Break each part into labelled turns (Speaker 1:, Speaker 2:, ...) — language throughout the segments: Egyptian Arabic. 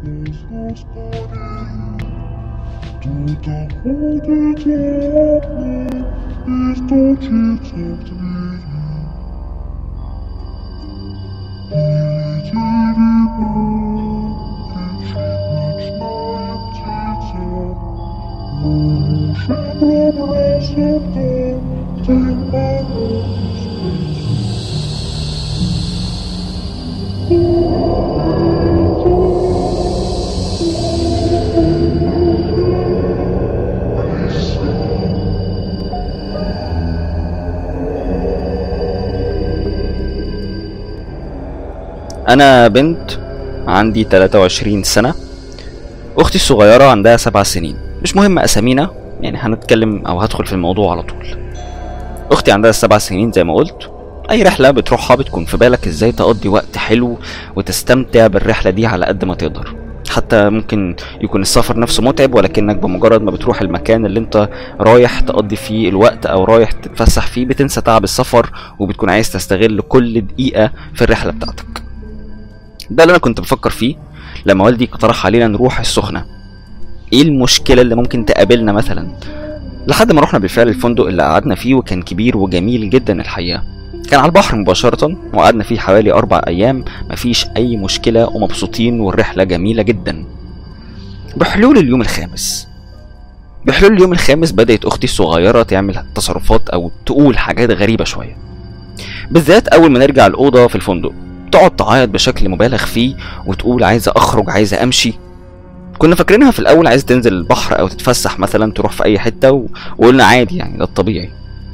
Speaker 1: انا بنت عندي 23 سنة اختي الصغيرة عندها سبع سنين مش مهم اسامينا يعني هنتكلم او هدخل في الموضوع على طول اختي عندها سبع سنين زي ما قلت اي رحلة بتروحها بتكون في بالك ازاي تقضي وقت حلو وتستمتع بالرحلة دي على قد ما تقدر حتى ممكن يكون السفر نفسه متعب ولكنك بمجرد ما بتروح المكان اللي انت رايح تقضي فيه الوقت او رايح تتفسح فيه بتنسى تعب السفر وبتكون عايز تستغل كل دقيقة في الرحلة بتاعتك ده اللي انا كنت بفكر فيه لما والدي اقترح علينا نروح السخنة ايه المشكلة اللي ممكن تقابلنا مثلا لحد ما رحنا بالفعل الفندق اللي قعدنا فيه وكان كبير وجميل جدا الحقيقة كان على البحر مباشرة وقعدنا فيه حوالي أربع أيام مفيش أي مشكلة ومبسوطين والرحلة جميلة جدا بحلول اليوم الخامس بحلول اليوم الخامس بدأت أختي الصغيرة تعمل تصرفات أو تقول حاجات غريبة شوية بالذات أول ما نرجع الأوضة في الفندق تقعد تعيط بشكل مبالغ فيه وتقول عايزة أخرج عايزة أمشي كنا فاكرينها في الأول عايزة تنزل البحر أو تتفسح مثلا تروح في أي حتة و... وقلنا عادي يعني ده الطبيعي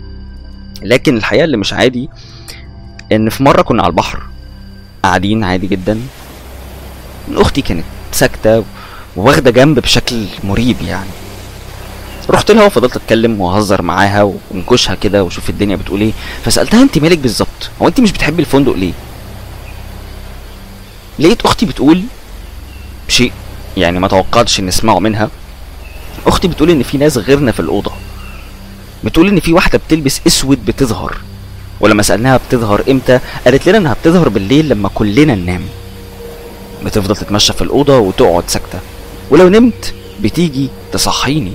Speaker 1: لكن الحقيقة اللي مش عادي إن في مرة كنا على البحر قاعدين عادي جدا أختي كانت ساكتة وواخدة جنب بشكل مريب يعني رحت لها وفضلت اتكلم واهزر معاها ونكشها كده واشوف الدنيا بتقول ايه فسالتها انت مالك بالظبط هو انت مش بتحبي الفندق ليه لقيت اختي بتقول شيء يعني ما توقعتش ان اسمعه منها اختي بتقول ان في ناس غيرنا في الاوضه بتقول ان في واحده بتلبس اسود بتظهر ولما سالناها بتظهر امتى قالت لنا انها بتظهر بالليل لما كلنا ننام بتفضل تتمشى في الاوضه وتقعد ساكته ولو نمت بتيجي تصحيني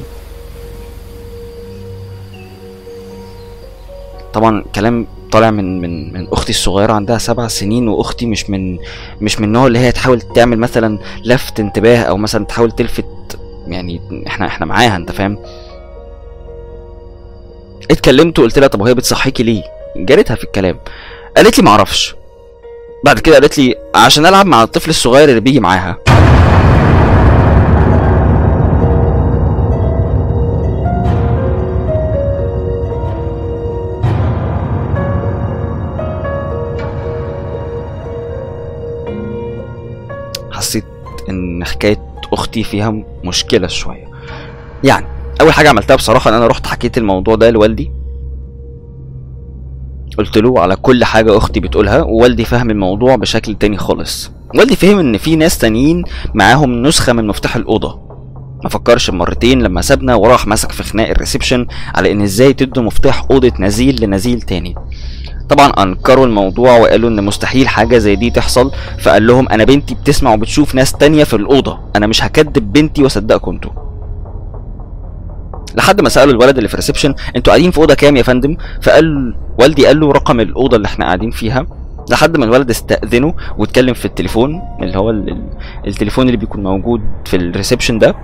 Speaker 1: طبعا كلام طالع من من من اختي الصغيره عندها سبع سنين واختي مش من مش من النوع اللي هي تحاول تعمل مثلا لفت انتباه او مثلا تحاول تلفت يعني احنا احنا معاها انت فاهم اتكلمت وقلت لها طب وهي بتصحيكي ليه جارتها في الكلام قالت لي معرفش بعد كده قالت لي عشان العب مع الطفل الصغير اللي بيجي معاها حسيت ان حكايه اختي فيها مشكله شويه يعني اول حاجه عملتها بصراحه ان انا رحت حكيت الموضوع ده لوالدي قلت له على كل حاجه اختي بتقولها ووالدي فهم الموضوع بشكل تاني خالص والدي فهم ان في ناس تانيين معاهم نسخه من مفتاح الاوضه ما فكرش مرتين لما سابنا وراح مسك في خناق الريسبشن على ان ازاي تدوا مفتاح اوضه نزيل لنزيل تاني طبعا انكروا الموضوع وقالوا ان مستحيل حاجه زي دي تحصل فقال لهم انا بنتي بتسمع وبتشوف ناس تانية في الاوضه انا مش هكدب بنتي واصدقكم انتوا لحد ما سالوا الولد اللي في الريسبشن انتوا قاعدين في اوضه كام يا فندم فقال والدي قال له رقم الاوضه اللي احنا قاعدين فيها لحد ما الولد استأذنه واتكلم في التليفون اللي هو ال- ال- التليفون اللي بيكون موجود في الريسبشن ده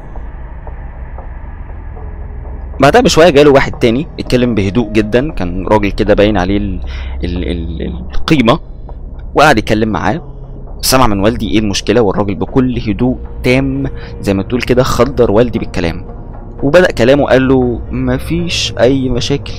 Speaker 1: بعدها بشويه جاله واحد تاني اتكلم بهدوء جدا كان راجل كده باين عليه ال ال ال القيمه وقعد يتكلم معاه سمع من والدي ايه المشكله والراجل بكل هدوء تام زي ما تقول كده خدر والدي بالكلام وبدا كلامه قال له مفيش اي مشاكل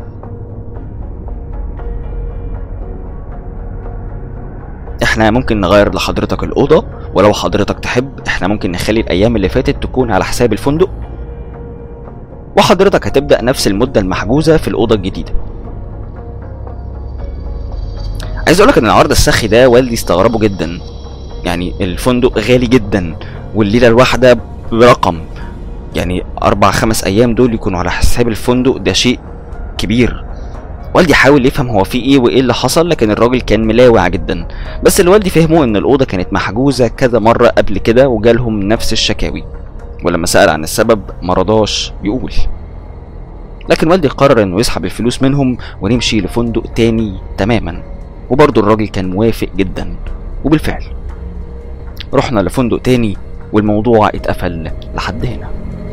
Speaker 1: احنا ممكن نغير لحضرتك الاوضه ولو حضرتك تحب احنا ممكن نخلي الايام اللي فاتت تكون على حساب الفندق وحضرتك هتبدا نفس المده المحجوزه في الاوضه الجديده عايز اقولك ان العرض السخي ده والدي استغربه جدا يعني الفندق غالي جدا والليله الواحده برقم يعني اربع خمس ايام دول يكونوا على حساب الفندق ده شيء كبير والدي حاول يفهم هو في ايه وايه اللي حصل لكن الراجل كان ملاوع جدا بس اللي والدي فهمه ان الاوضه كانت محجوزه كذا مره قبل كده وجالهم نفس الشكاوي ولما سال عن السبب مرضاش يقول لكن والدي قرر انه يسحب الفلوس منهم ونمشي لفندق تاني تماما وبرضه الراجل كان موافق جدا وبالفعل رحنا لفندق تاني والموضوع اتقفل لحد هنا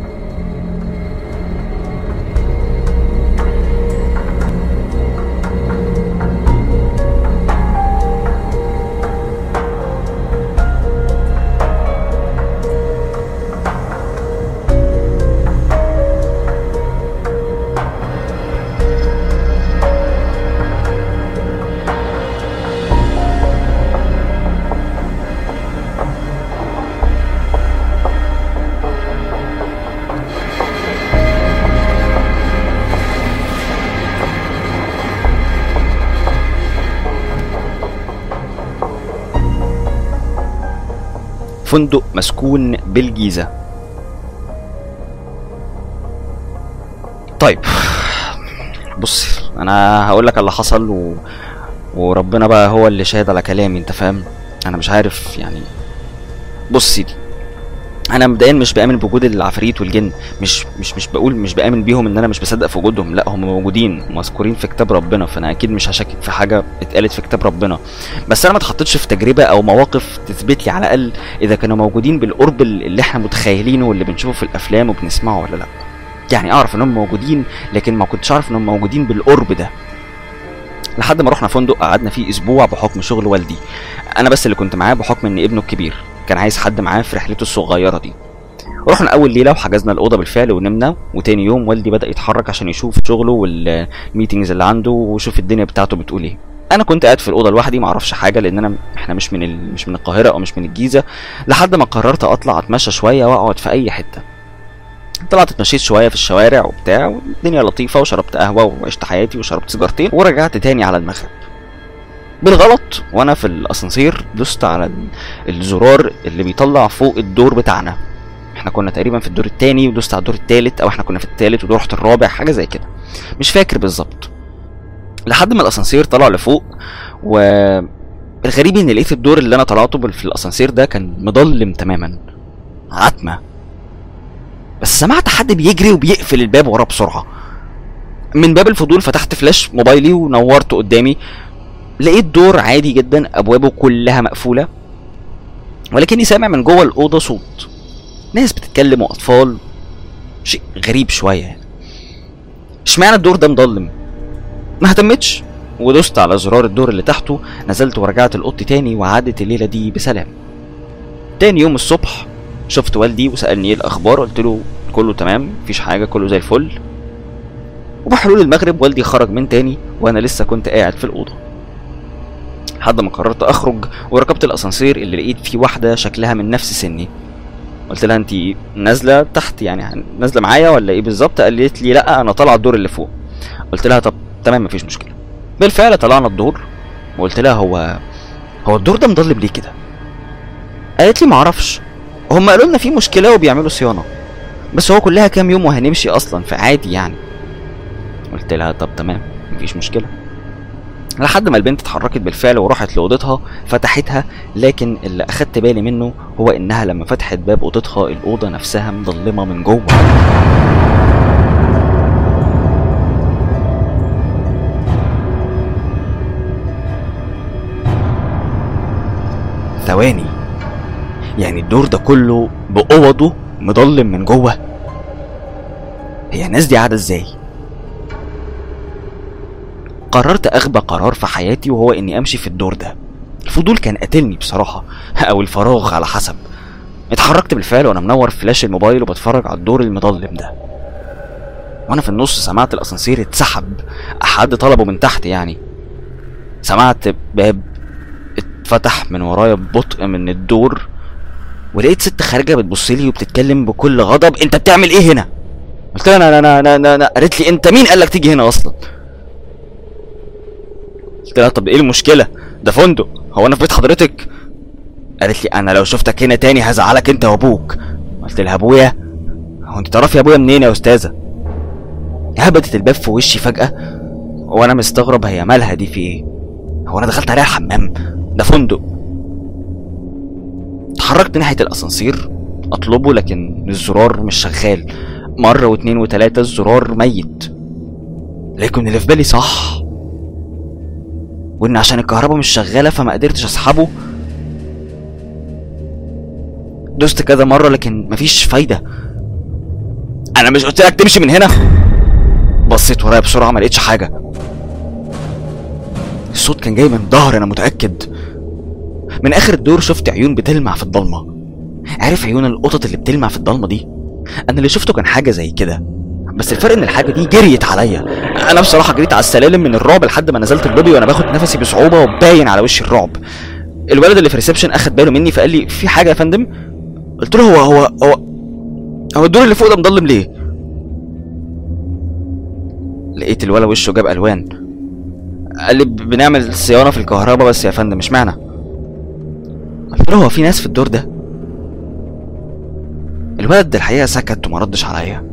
Speaker 1: فندق مسكون بالجيزة طيب بص انا هقول لك اللي حصل و... وربنا بقى هو اللي شاهد على كلامي انت فاهم انا مش عارف يعني بص سيدي انا مبدئيا مش بامن بوجود العفاريت والجن مش مش مش بقول مش بامن بيهم ان انا مش بصدق في وجودهم لا هم موجودين مذكورين في كتاب ربنا فانا اكيد مش هشكك في حاجه اتقالت في كتاب ربنا بس انا ما اتحطيتش في تجربه او مواقف تثبت لي على الاقل اذا كانوا موجودين بالقرب اللي احنا متخيلينه واللي بنشوفه في الافلام وبنسمعه ولا لا يعني اعرف انهم موجودين لكن ما كنتش اعرف انهم موجودين بالقرب ده لحد ما رحنا فندق قعدنا فيه اسبوع بحكم شغل والدي انا بس اللي كنت معاه بحكم ان ابنه الكبير كان عايز حد معاه في رحلته الصغيره دي رحنا اول ليله وحجزنا الاوضه بالفعل ونمنا وتاني يوم والدي بدا يتحرك عشان يشوف شغله والميتنجز اللي عنده ويشوف الدنيا بتاعته بتقول ايه انا كنت قاعد في الاوضه لوحدي ما اعرفش حاجه لان انا احنا مش من ال... مش من القاهره او مش من الجيزه لحد ما قررت اطلع اتمشى شويه واقعد في اي حته طلعت اتمشيت شويه في الشوارع وبتاع والدنيا لطيفه وشربت قهوه وعشت حياتي وشربت سيجارتين ورجعت تاني على المغرب بالغلط وانا في الاسانسير دوست على الزرار اللي بيطلع فوق الدور بتاعنا احنا كنا تقريبا في الدور التاني ودوست على الدور التالت او احنا كنا في التالت ورحت الرابع حاجه زي كده مش فاكر بالظبط لحد ما الاسانسير طلع لفوق و الغريب ان لقيت الدور اللي انا طلعته في الاسانسير ده كان مضلم تماما عتمه بس سمعت حد بيجري وبيقفل الباب وراه بسرعه من باب الفضول فتحت فلاش موبايلي ونورته قدامي لقيت دور عادي جدا ابوابه كلها مقفوله ولكني سامع من جوه الاوضه صوت ناس بتتكلم واطفال شيء غريب شويه يعني اشمعنى الدور ده مضلم ما اهتمتش ودوست على زرار الدور اللي تحته نزلت ورجعت الاوضتي تاني وعدت الليله دي بسلام تاني يوم الصبح شفت والدي وسالني ايه الاخبار قلت له كله تمام مفيش حاجه كله زي الفل وبحلول المغرب والدي خرج من تاني وانا لسه كنت قاعد في الاوضه لحد ما قررت اخرج وركبت الاسانسير اللي لقيت فيه واحده شكلها من نفس سني قلت لها انت نازله تحت يعني نازله معايا ولا ايه بالظبط قالت لي لا انا طالعه الدور اللي فوق قلت لها طب تمام مفيش مشكله بالفعل طلعنا الدور وقلت لها هو هو الدور ده مضلم ليه كده قالت لي معرفش هم قالوا لنا في مشكله وبيعملوا صيانه بس هو كلها كام يوم وهنمشي اصلا فعادي يعني قلت لها طب تمام مفيش مشكله لحد ما البنت اتحركت بالفعل وراحت لاوضتها فتحتها لكن اللي اخدت بالي منه هو انها لما فتحت باب اوضتها الاوضه نفسها مظلمه من جوه ثواني يعني الدور ده كله بأوضه مضلم من جوه هي الناس دي قاعده ازاي قررت اغبى قرار في حياتي وهو اني امشي في الدور ده الفضول كان قاتلني بصراحه او الفراغ على حسب اتحركت بالفعل وانا منور فلاش الموبايل وبتفرج على الدور المظلم ده وانا في النص سمعت الاسانسير اتسحب حد طلبه من تحت يعني سمعت باب اتفتح من ورايا ببطء من الدور ولقيت ست خارجه بتبص لي وبتتكلم بكل غضب انت بتعمل ايه هنا قلت لها انا انا انا انا, أنا. قالت لي انت مين قال لك تيجي هنا اصلا قلت لها طب ايه المشكله ده فندق هو انا في بيت حضرتك قالت لي انا لو شفتك هنا تاني هزعلك انت وابوك قلت لها ابويا هو انت تعرفي ابويا منين يا استاذه هبدت الباب في وشي فجاه وانا مستغرب هي مالها دي في ايه هو انا دخلت عليها الحمام ده فندق اتحركت ناحيه الاسانسير اطلبه لكن الزرار مش شغال مره واتنين وتلاته الزرار ميت لكن اللي في بالي صح وان عشان الكهرباء مش شغاله فما قدرتش اسحبه دوست كذا مره لكن مفيش فايده انا مش قلت لك تمشي من هنا بصيت ورايا بسرعه ما لقيتش حاجه الصوت كان جاي من ظهر انا متاكد من اخر الدور شفت عيون بتلمع في الضلمه عارف عيون القطط اللي بتلمع في الضلمه دي انا اللي شفته كان حاجه زي كده بس الفرق ان الحاجه دي جريت عليا انا بصراحه جريت على السلالم من الرعب لحد ما نزلت اللوبي وانا باخد نفسي بصعوبه وباين على وشي الرعب الولد اللي في الريسبشن اخد باله مني فقال لي في حاجه يا فندم قلت له هو هو هو هو الدور اللي فوق ده مضلم ليه لقيت الولد وشه جاب الوان قال لي بنعمل صيانه في الكهرباء بس يا فندم مش معنى قلت له هو في ناس في الدور ده الولد ده الحقيقه سكت وما ردش عليا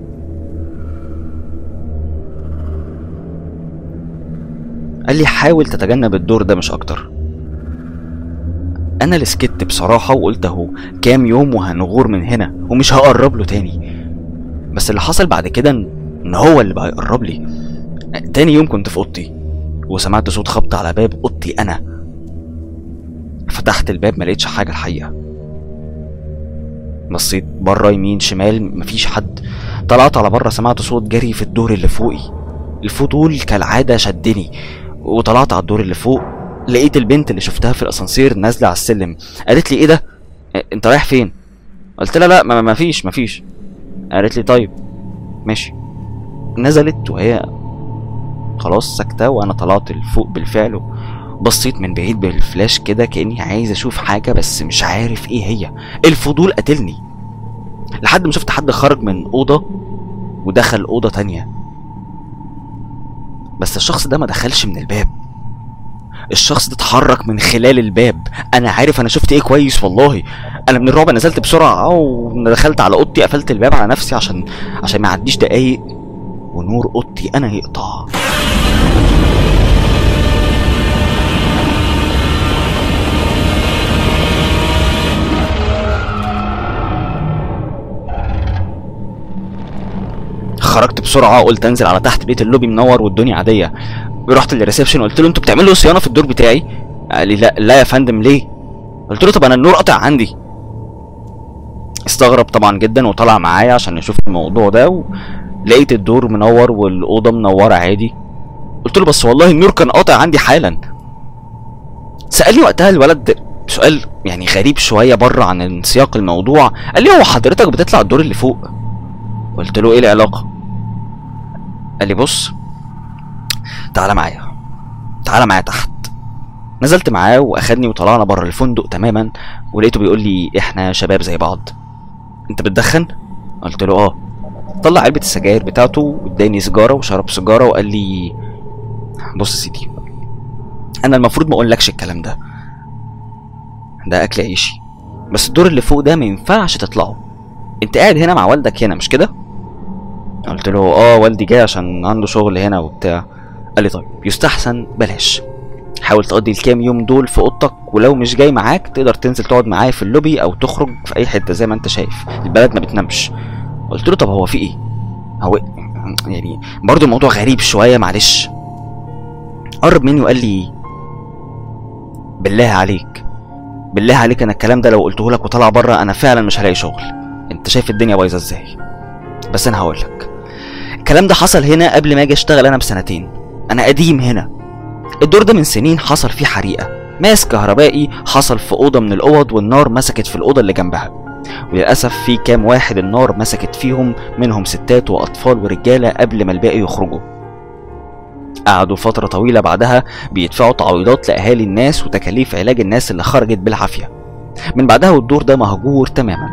Speaker 1: قال لي حاول تتجنب الدور ده مش اكتر انا اللي سكت بصراحه وقلت اهو كام يوم وهنغور من هنا ومش هقرب له تاني بس اللي حصل بعد كده ان هو اللي بقى يقرب لي تاني يوم كنت في اوضتي وسمعت صوت خبط على باب اوضتي انا فتحت الباب ما لقيتش حاجه الحقيقه بصيت بره يمين شمال مفيش حد طلعت على بره سمعت صوت جري في الدور اللي فوقي الفضول كالعاده شدني وطلعت على الدور اللي فوق لقيت البنت اللي شفتها في الاسانسير نازله على السلم قالت لي ايه ده انت رايح فين قلت لها لا ما ما فيش ما فيش قالت لي طيب ماشي نزلت وهي خلاص ساكتة وانا طلعت لفوق بالفعل بصيت من بعيد بالفلاش كده كاني عايز اشوف حاجه بس مش عارف ايه هي الفضول قتلني لحد ما شفت حد خرج من اوضه ودخل اوضه تانية بس الشخص ده ما دخلش من الباب الشخص ده اتحرك من خلال الباب انا عارف انا شفت ايه كويس والله انا من الرعب نزلت بسرعه ودخلت على اوضتي قفلت الباب على نفسي عشان عشان ما يعديش دقايق ونور اوضتي انا يقطع خرجت بسرعه قلت انزل على تحت لقيت اللوبي منور والدنيا عاديه رحت للريسبشن قلت له انتوا بتعملوا صيانه في الدور بتاعي قال لي لا لا يا فندم ليه قلت له طب انا النور قطع عندي استغرب طبعا جدا وطلع معايا عشان نشوف الموضوع ده ولقيت الدور منور والاوضه منوره عادي قلت له بس والله النور كان قاطع عندي حالا سالني وقتها الولد سؤال يعني غريب شويه بره عن سياق الموضوع قال لي هو حضرتك بتطلع الدور اللي فوق قلت له ايه العلاقه قال لي بص تعالى معايا تعالى معايا تحت نزلت معاه واخدني وطلعنا بره الفندق تماما ولقيته بيقول لي احنا شباب زي بعض انت بتدخن قلت له اه طلع علبة السجاير بتاعته واداني سيجارة وشرب سيجارة وقال لي بص يا سيدي انا المفروض ما اقولكش الكلام ده ده اكل عيشي بس الدور اللي فوق ده ما ينفعش تطلعه انت قاعد هنا مع والدك هنا مش كده قلت له اه والدي جاي عشان عنده شغل هنا وبتاع قال لي طيب يستحسن بلاش حاول تقضي الكام يوم دول في اوضتك ولو مش جاي معاك تقدر تنزل تقعد معايا في اللوبي او تخرج في اي حته زي ما انت شايف البلد ما بتنامش قلت له طب هو في ايه هو يعني برضو الموضوع غريب شويه معلش قرب مني وقال لي بالله عليك بالله عليك انا الكلام ده لو قلته لك وطلع بره انا فعلا مش هلاقي شغل انت شايف الدنيا بايظه ازاي بس انا هقول لك الكلام ده حصل هنا قبل ما اجي اشتغل انا بسنتين انا قديم هنا الدور ده من سنين حصل فيه حريقه ماس كهربائي حصل في اوضه من الاوض والنار مسكت في الاوضه اللي جنبها وللاسف في كام واحد النار مسكت فيهم منهم ستات واطفال ورجاله قبل ما الباقي يخرجوا قعدوا فترة طويلة بعدها بيدفعوا تعويضات لأهالي الناس وتكاليف علاج الناس اللي خرجت بالعافية من بعدها والدور ده مهجور تماما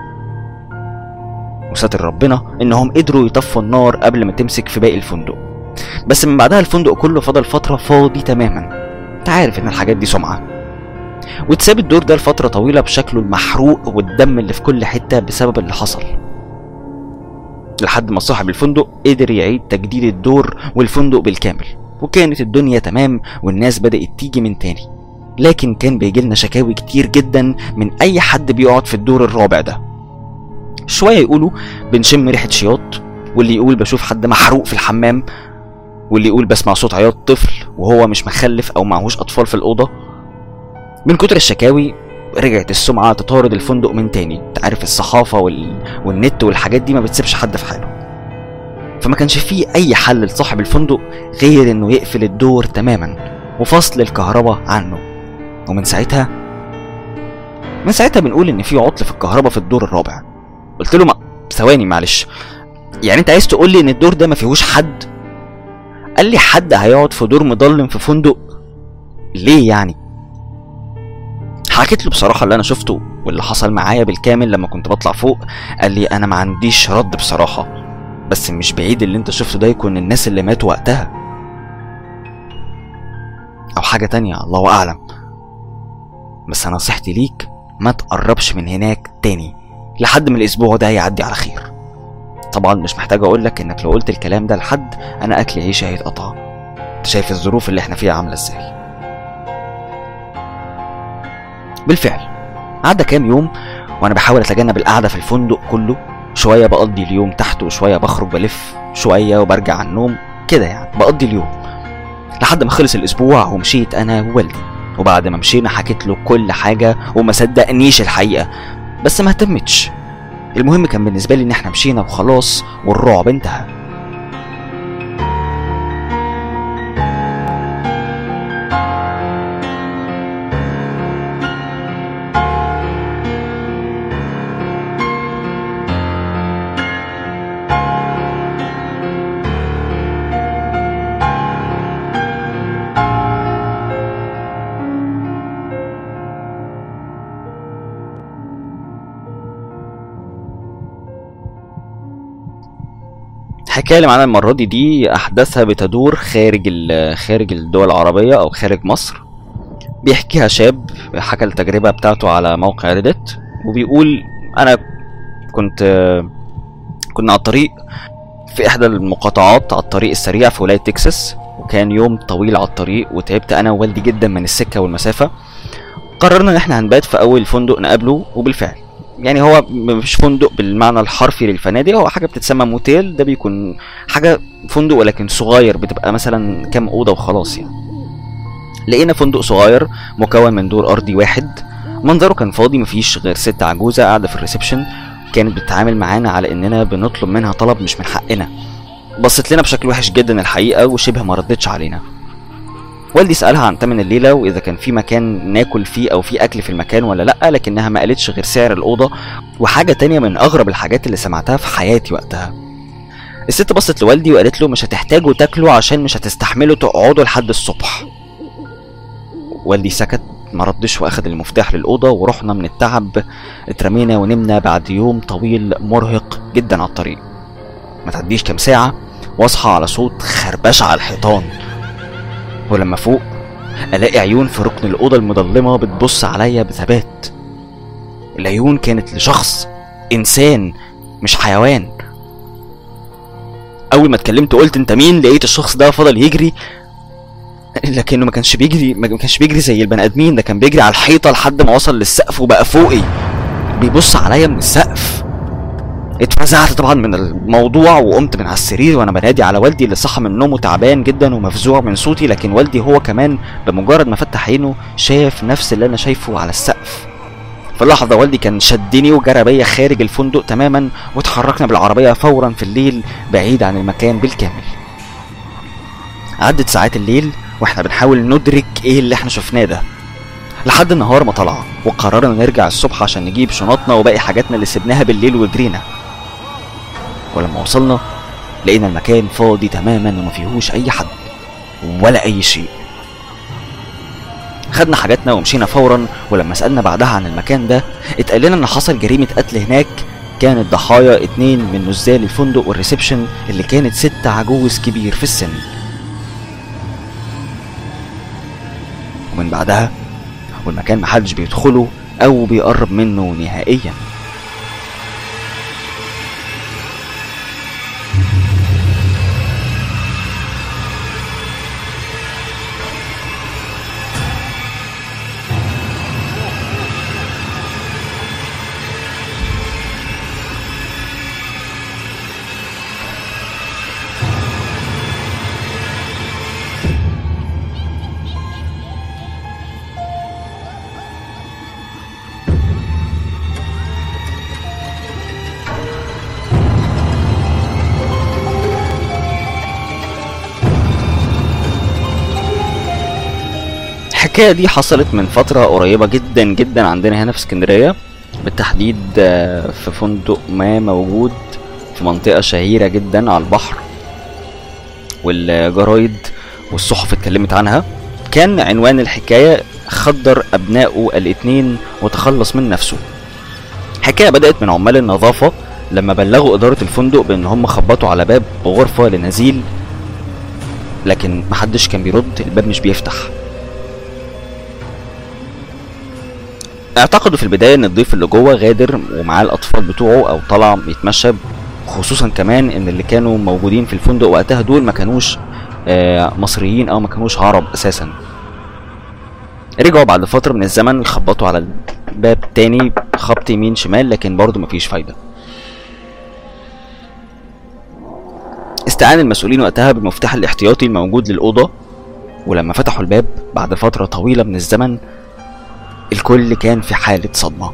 Speaker 1: وستر ربنا انهم قدروا يطفوا النار قبل ما تمسك في باقي الفندق بس من بعدها الفندق كله فضل فترة فاضي تماما انت عارف ان الحاجات دي سمعة واتساب الدور ده لفترة طويلة بشكله المحروق والدم اللي في كل حتة بسبب اللي حصل لحد ما صاحب الفندق قدر يعيد تجديد الدور والفندق بالكامل وكانت الدنيا تمام والناس بدأت تيجي من تاني لكن كان بيجيلنا شكاوي كتير جدا من أي حد بيقعد في الدور الرابع ده شوية يقولوا بنشم ريحة شياط واللي يقول بشوف حد محروق في الحمام واللي يقول بسمع صوت عياط طفل وهو مش مخلف أو معهوش أطفال في الأوضة من كتر الشكاوي رجعت السمعة تطارد الفندق من تاني انت عارف الصحافة وال... والنت والحاجات دي ما بتسيبش حد في حاله فما كانش فيه أي حل لصاحب الفندق غير إنه يقفل الدور تماما وفصل الكهرباء عنه ومن ساعتها من ساعتها بنقول إن في عطل في الكهرباء في الدور الرابع قلت له ما ثواني معلش يعني انت عايز تقول لي ان الدور ده ما فيهوش حد قال لي حد هيقعد في دور مظلم في فندق ليه يعني حكيت له بصراحه اللي انا شفته واللي حصل معايا بالكامل لما كنت بطلع فوق قال لي انا ما عنديش رد بصراحه بس مش بعيد اللي انت شفته ده يكون الناس اللي ماتوا وقتها او حاجه تانية الله اعلم بس نصيحتي ليك ما تقربش من هناك تاني لحد ما الاسبوع ده يعدي على خير طبعا مش محتاج اقول لك انك لو قلت الكلام ده لحد انا اكل عيشي هيتقطع انت شايف الظروف اللي احنا فيها عامله ازاي بالفعل عدى كام يوم وانا بحاول اتجنب القعده في الفندق كله شويه بقضي اليوم تحت وشويه بخرج بلف شويه وبرجع على النوم كده يعني بقضي اليوم لحد ما خلص الاسبوع ومشيت انا ووالدي وبعد ما مشينا حكيت له كل حاجه وما صدقنيش الحقيقه بس ما اهتمتش المهم كان بالنسبه لي ان احنا مشينا وخلاص والرعب انتهى الحكايه اللي معانا المره دي دي احداثها بتدور خارج ال- خارج الدول العربيه او خارج مصر بيحكيها شاب حكى التجربه بتاعته على موقع ريدت وبيقول انا كنت كنا على الطريق في احدى المقاطعات على الطريق السريع في ولايه تكساس وكان يوم طويل على الطريق وتعبت انا ووالدي جدا من السكه والمسافه قررنا ان احنا هنبات في اول فندق نقابله وبالفعل يعني هو مش فندق بالمعنى الحرفي للفنادق هو حاجه بتتسمى موتيل ده بيكون حاجه فندق ولكن صغير بتبقى مثلا كام اوضه وخلاص يعني لقينا فندق صغير مكون من دور ارضي واحد منظره كان فاضي مفيش غير ست عجوزه قاعده في الريسبشن كانت بتتعامل معانا على اننا بنطلب منها طلب مش من حقنا بصت لنا بشكل وحش جدا الحقيقه وشبه ما ردتش علينا والدي سالها عن تمن الليله واذا كان في مكان ناكل فيه او في اكل في المكان ولا لا لكنها ما قالتش غير سعر الاوضه وحاجه تانية من اغرب الحاجات اللي سمعتها في حياتي وقتها الست بصت لوالدي وقالت له مش هتحتاجوا تاكلوا عشان مش هتستحملوا تقعدوا لحد الصبح والدي سكت ما ردش واخد المفتاح للاوضه ورحنا من التعب اترمينا ونمنا بعد يوم طويل مرهق جدا على الطريق ما تعديش كام ساعه واصحى على صوت خربشه على الحيطان ولما فوق الاقي عيون في ركن الاوضه المظلمه بتبص عليا بثبات العيون كانت لشخص انسان مش حيوان اول ما اتكلمت قلت انت مين لقيت الشخص ده فضل يجري لكنه ما كانش بيجري ما كانش بيجري زي البني ادمين ده كان بيجري على الحيطه لحد ما وصل للسقف وبقى فوقي بيبص عليا من السقف اتفزعت طبعا من الموضوع وقمت من على السرير وانا بنادي على والدي اللي صحى من نومه تعبان جدا ومفزوع من صوتي لكن والدي هو كمان بمجرد ما فتح عينه شاف نفس اللي انا شايفه على السقف في اللحظه والدي كان شدني وجرى بيا خارج الفندق تماما واتحركنا بالعربيه فورا في الليل بعيد عن المكان بالكامل عدت ساعات الليل واحنا بنحاول ندرك ايه اللي احنا شفناه ده لحد النهار ما طلع وقررنا نرجع الصبح عشان نجيب شنطنا وباقي حاجاتنا اللي سبناها بالليل وجرينا ولما وصلنا لقينا المكان فاضي تماما وما فيهوش اي حد ولا اي شيء خدنا حاجاتنا ومشينا فورا ولما سالنا بعدها عن المكان ده اتقال لنا ان حصل جريمه قتل هناك كان الضحايا اتنين من نزال الفندق والريسبشن اللي كانت ست عجوز كبير في السن ومن بعدها والمكان محدش بيدخله او بيقرب منه نهائيا الحكايه دي حصلت من فتره قريبه جدا جدا عندنا هنا في اسكندريه بالتحديد آه، في فندق ما موجود في منطقه شهيره جدا على البحر والجرايد والصحف اتكلمت عنها كان عنوان الحكايه خدر ابنائه الاتنين وتخلص من نفسه حكايه بدات من عمال النظافه لما بلغوا اداره الفندق بان هم خبطوا على باب غرفه لنزيل لكن محدش كان بيرد الباب مش بيفتح اعتقدوا في البدايه ان الضيف اللي جوه غادر ومعاه الاطفال بتوعه او طلع يتمشى خصوصا كمان ان اللي كانوا موجودين في الفندق وقتها دول ما كانوش آه، مصريين او ما كانوش عرب اساسا رجعوا بعد فتره من الزمن خبطوا على الباب تاني خبط يمين شمال لكن برضه مفيش فايده استعان المسؤولين وقتها بالمفتاح الاحتياطي الموجود للأوضة ولما فتحوا الباب بعد فترة طويلة من الزمن الكل كان في حالة صدمة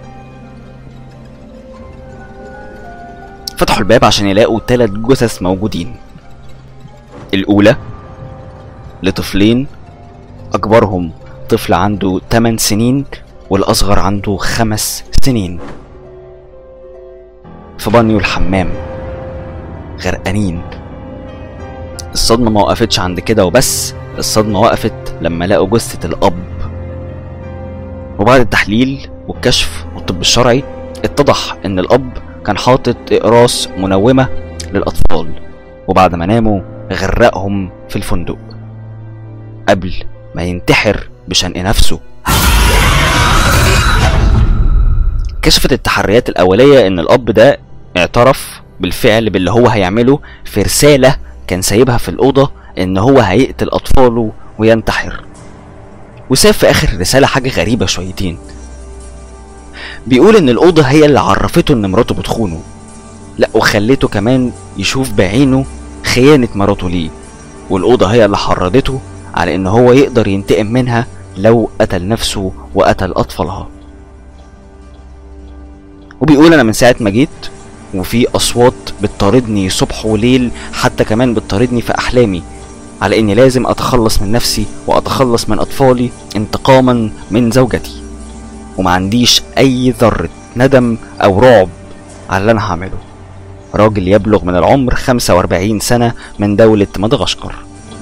Speaker 1: فتحوا الباب عشان يلاقوا ثلاث جثث موجودين الأولى لطفلين أكبرهم طفل عنده 8 سنين والأصغر عنده خمس سنين في بانيو الحمام غرقانين الصدمة ما وقفتش عند كده وبس الصدمة وقفت لما لقوا جثة الأب وبعد التحليل والكشف والطب الشرعي اتضح إن الأب كان حاطط إقراص منومة للأطفال وبعد ما ناموا غرقهم في الفندق قبل ما ينتحر بشنق نفسه كشفت التحريات الأولية إن الأب ده اعترف بالفعل باللي هو هيعمله في رسالة كان سايبها في الأوضة إن هو هيقتل أطفاله وينتحر وساب في آخر الرسالة حاجة غريبة شويتين بيقول إن الأوضة هي اللي عرفته إن مراته بتخونه لا وخلته كمان يشوف بعينه خيانة مراته ليه والأوضة هي اللي حرضته على إن هو يقدر ينتقم منها لو قتل نفسه وقتل أطفالها وبيقول أنا من ساعة ما جيت وفي أصوات بتطاردني صبح وليل حتى كمان بتطاردني في أحلامي على إني لازم أتخلص من نفسي وأتخلص من أطفالي انتقاما من زوجتي وما عنديش أي ذرة ندم أو رعب على اللي أنا هعمله راجل يبلغ من العمر 45 سنة من دولة مدغشقر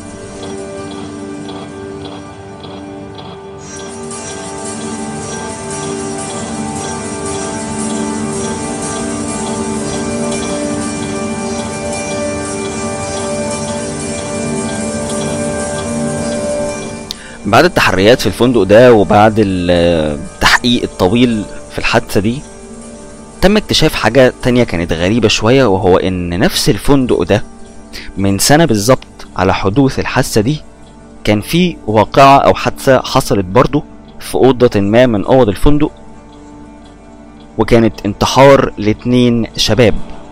Speaker 1: بعد التحريات في الفندق ده وبعد التحقيق الطويل في الحادثة دي تم اكتشاف حاجة تانية كانت غريبة شوية وهو ان نفس الفندق ده من سنة بالظبط على حدوث الحادثة دي كان في واقعة او حادثة حصلت برضه في أوضة ما من أوض الفندق وكانت انتحار لاتنين شباب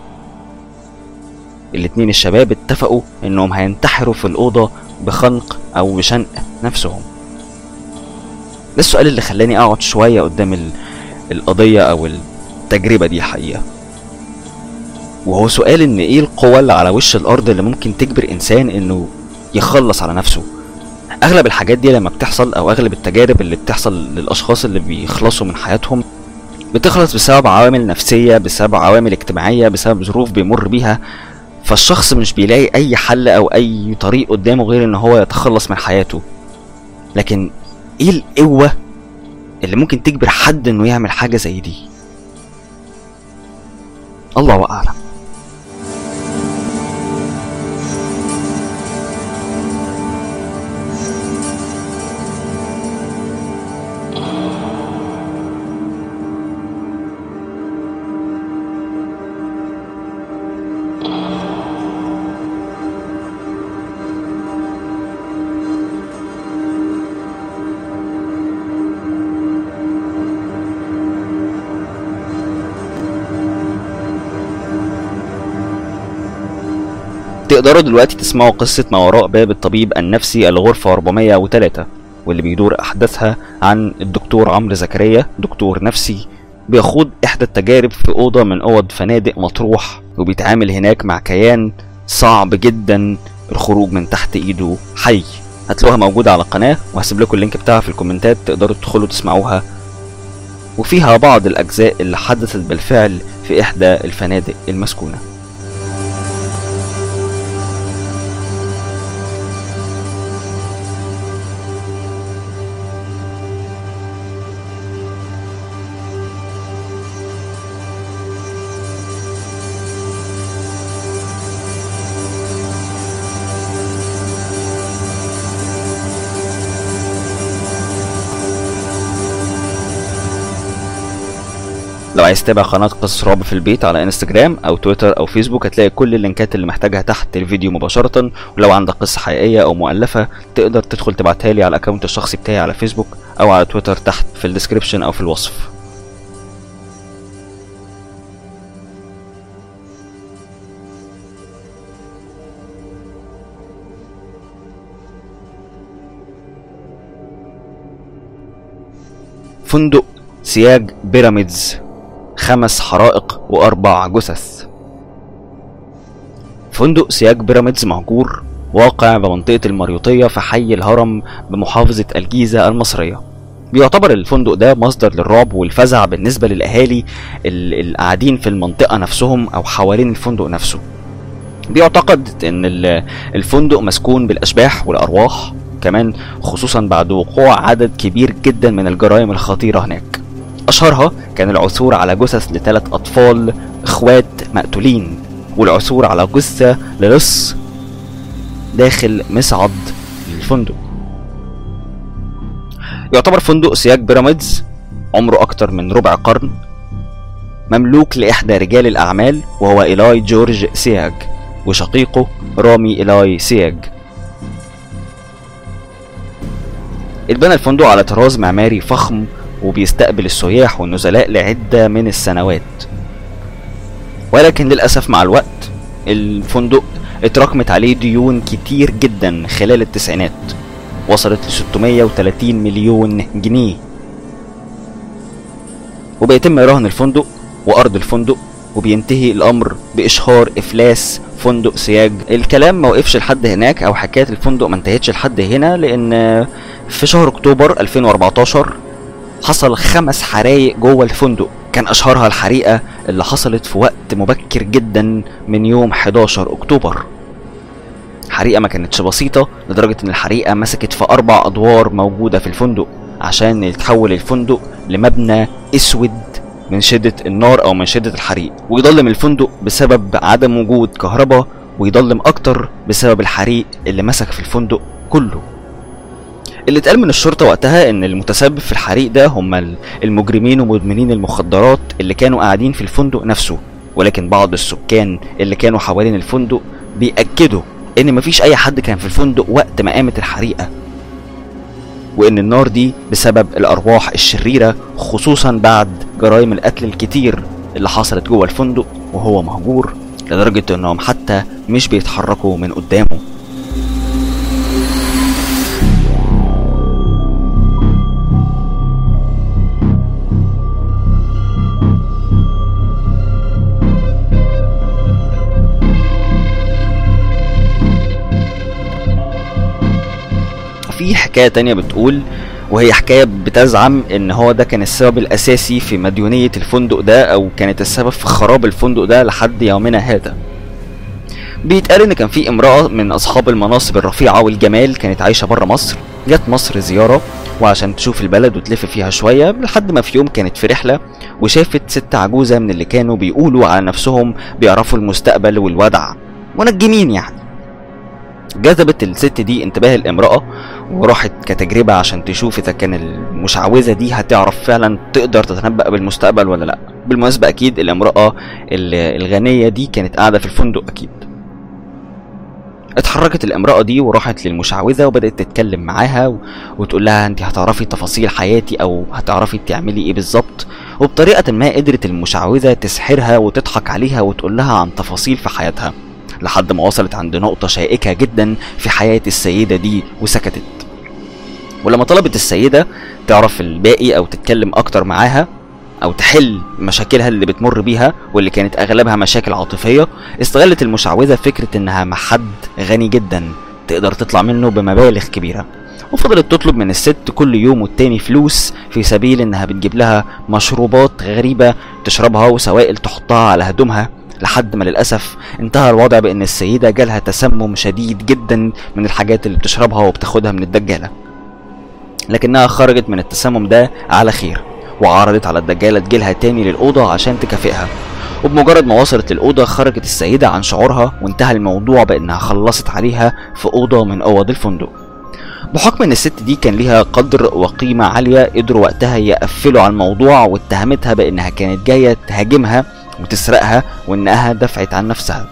Speaker 1: الاتنين الشباب اتفقوا انهم هينتحروا في الأوضة بخنق او بشنق نفسهم ده السؤال اللي خلاني اقعد شوية قدام ال- القضية او التجربة دي الحقيقة وهو سؤال ان ايه القوة اللي على وش الارض اللي ممكن تجبر انسان انه يخلص على نفسه اغلب الحاجات دي لما بتحصل او اغلب التجارب اللي بتحصل للاشخاص اللي بيخلصوا من حياتهم بتخلص بسبب عوامل نفسية بسبب عوامل اجتماعية بسبب ظروف بيمر بيها فالشخص مش بيلاقي اي حل او اي طريق قدامه غير ان هو يتخلص من حياته لكن ايه القوة اللي ممكن تجبر حد انه يعمل حاجة زي دي الله اعلم تقدروا دلوقتي تسمعوا قصة ما وراء باب الطبيب النفسي الغرفة 403 واللي بيدور أحداثها عن الدكتور عمرو زكريا دكتور نفسي بيخوض إحدى التجارب في أوضة من أوض فنادق مطروح وبيتعامل هناك مع كيان صعب جدا الخروج من تحت إيده حي هتلاقوها موجودة على القناة وهسيب لكم اللينك بتاعها في الكومنتات تقدروا تدخلوا تسمعوها وفيها بعض الأجزاء اللي حدثت بالفعل في إحدى الفنادق المسكونة لو عايز تتابع قناة قصص رعب في البيت على انستجرام او تويتر او فيسبوك هتلاقي كل اللينكات اللي محتاجها تحت الفيديو مباشرة ولو عندك قصة حقيقية او مؤلفة تقدر تدخل تبعتها لي على الاكونت الشخصي بتاعي على فيسبوك او على تويتر تحت في الديسكريبشن او في الوصف فندق سياج بيراميدز خمس حرائق وأربع جثث فندق سياج بيراميدز مهجور واقع بمنطقة المريوطية في حي الهرم بمحافظة الجيزة المصرية بيعتبر الفندق ده مصدر للرعب والفزع بالنسبة للأهالي ال- القاعدين في المنطقة نفسهم أو حوالين الفندق نفسه بيعتقد ان ال- الفندق مسكون بالاشباح والارواح كمان خصوصا بعد وقوع عدد كبير جدا من الجرائم الخطيره هناك اشهرها كان العثور على جثث لثلاث اطفال اخوات مقتولين والعثور على جثه للص داخل مصعد الفندق يعتبر فندق سياج بيراميدز عمره اكتر من ربع قرن مملوك لإحدى رجال الأعمال وهو إيلاي جورج سياج وشقيقه رامي إيلاي سياج اتبنى الفندق على طراز معماري فخم وبيستقبل السياح والنزلاء لعدة من السنوات ولكن للأسف مع الوقت الفندق اتراكمت عليه ديون كتير جدا خلال التسعينات وصلت ل 630 مليون جنيه وبيتم رهن الفندق وأرض الفندق وبينتهي الأمر بإشهار إفلاس فندق سياج الكلام ما وقفش لحد هناك أو حكاية الفندق ما انتهتش لحد هنا لأن في شهر أكتوبر 2014 حصل خمس حرايق جوه الفندق كان أشهرها الحريقة اللي حصلت في وقت مبكر جدا من يوم 11 أكتوبر حريقة ما كانتش بسيطة لدرجة إن الحريقة مسكت في أربع أدوار موجودة في الفندق عشان يتحول الفندق لمبنى أسود من شدة النار أو من شدة الحريق ويضلم الفندق بسبب عدم وجود كهرباء ويضلم أكتر بسبب الحريق اللي مسك في الفندق كله اللي اتقال من الشرطة وقتها ان المتسبب في الحريق ده هم المجرمين ومدمنين المخدرات اللي كانوا قاعدين في الفندق نفسه ولكن بعض السكان اللي كانوا حوالين الفندق بيأكدوا ان مفيش اي حد كان في الفندق وقت ما قامت الحريقة وان النار دي بسبب الارواح الشريرة خصوصا بعد جرائم القتل الكتير اللي حصلت جوه الفندق وهو مهجور لدرجة انهم حتى مش بيتحركوا من قدامه في حكاية تانية بتقول وهي حكاية بتزعم ان هو ده كان السبب الاساسي في مديونية الفندق ده او كانت السبب في خراب الفندق ده لحد يومنا هذا بيتقال ان كان في امرأة من اصحاب المناصب الرفيعة والجمال كانت عايشة بره مصر جت مصر زيارة وعشان تشوف البلد وتلف فيها شوية لحد ما في يوم كانت في رحلة وشافت ست عجوزة من اللي كانوا بيقولوا على نفسهم بيعرفوا المستقبل والودع منجمين يعني جذبت الست دي انتباه الامرأة وراحت كتجربة عشان تشوف إذا كان المشعوذة دي هتعرف فعلا تقدر تتنبأ بالمستقبل ولا لأ بالمناسبة أكيد الامرأة ال- الغنية دي كانت قاعدة في الفندق أكيد اتحركت الامرأة دي وراحت للمشعوذة وبدأت تتكلم معاها و- وتقول لها انت هتعرفي تفاصيل حياتي او هتعرفي تعملي ايه بالظبط وبطريقة ما قدرت المشعوذة تسحرها وتضحك عليها وتقول لها عن تفاصيل في حياتها لحد ما وصلت عند نقطة شائكة جدا في حياة السيدة دي وسكتت ولما طلبت السيدة تعرف الباقي أو تتكلم أكتر معاها أو تحل مشاكلها اللي بتمر بيها واللي كانت أغلبها مشاكل عاطفية استغلت المشعوذة فكرة إنها مع حد غني جدا تقدر تطلع منه بمبالغ كبيرة وفضلت تطلب من الست كل يوم والتاني فلوس في سبيل انها بتجيب لها مشروبات غريبة تشربها وسوائل تحطها على هدومها لحد ما للأسف انتهى الوضع بأن السيدة جالها تسمم شديد جدا من الحاجات اللي بتشربها وبتاخدها من الدجالة لكنها خرجت من التسمم ده على خير وعرضت على الدجالة تجيلها تاني للأوضة عشان تكافئها وبمجرد ما وصلت للأوضة خرجت السيدة عن شعورها وانتهى الموضوع بأنها خلصت عليها في أوضة من أوض الفندق بحكم ان الست دي كان ليها قدر وقيمة عالية قدروا وقتها يقفلوا على الموضوع واتهمتها بانها كانت جاية تهاجمها وتسرقها وانها دفعت عن نفسها